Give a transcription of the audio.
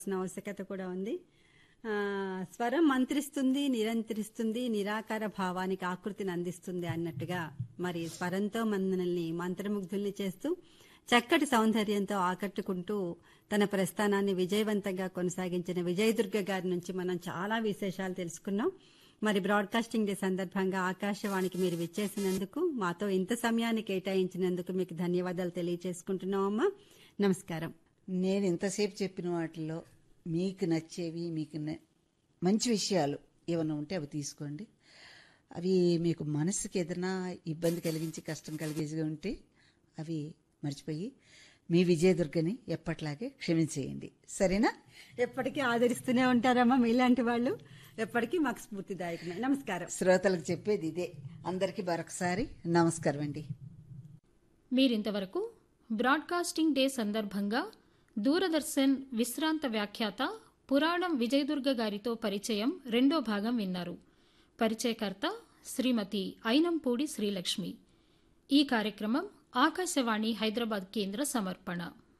చేయాల్సిన ఆవశ్యకత కూడా ఉంది ఆ, స్వరం మంత్రిస్తుంది నిరంతరిస్తుంది నిరాకార భావానికి ఆకృతిని అందిస్తుంది అన్నట్టుగా మరి స్వరంతో మనల్ని మంత్రముగ్ధుల్ని చేస్తూ చక్కటి సౌందర్యంతో ఆకట్టుకుంటూ తన ప్రస్థానాన్ని విజయవంతంగా కొనసాగించిన విజయదుర్గ గారి నుంచి మనం చాలా విశేషాలు తెలుసుకున్నాం మరి బ్రాడ్కాస్టింగ్ డే సందర్భంగా ఆకాశవాణికి మీరు విచ్చేసినందుకు మాతో ఇంత సమయాన్ని కేటాయించినందుకు మీకు ధన్యవాదాలు తెలియజేసుకుంటున్నామమ్మా నమస్కారం నేను ఇంతసేపు చెప్పిన వాటిలో మీకు నచ్చేవి మీకు న- మంచి విషయాలు ఏమైనా ఉంటే అవి తీసుకోండి అవి మీకు మనసుకి ఏదైనా ఇబ్బంది కలిగించి కష్టం కలిగేసి ఉంటే అవి మర్చిపోయి మీ విజయదుర్గని ఎప్పట్లాగే క్షమించేయండి సరేనా ఎప్పటికీ ఆదరిస్తూనే ఉంటారమ్మా మీలాంటి వాళ్ళు ఎప్పటికీ మాకు స్ఫూర్తిదాయకమే నమస్కారం శ్రోతలకు చెప్పేది ఇదే అందరికీ మరొకసారి నమస్కారం అండి మీరింతవరకు బ్రాడ్కాస్టింగ్ డే సందర్భంగా దూరదర్శన్ విశ్రాంత వ్యాఖ్యాత పురాణం విజయదుర్గ గారితో పరిచయం రెండో భాగం విన్నారు పరిచయకర్త శ్రీమతి అయినంపూడి శ్రీలక్ష్మి ఈ కార్యక్రమం ఆకాశవాణి హైదరాబాద్ కేంద్ర సమర్పణ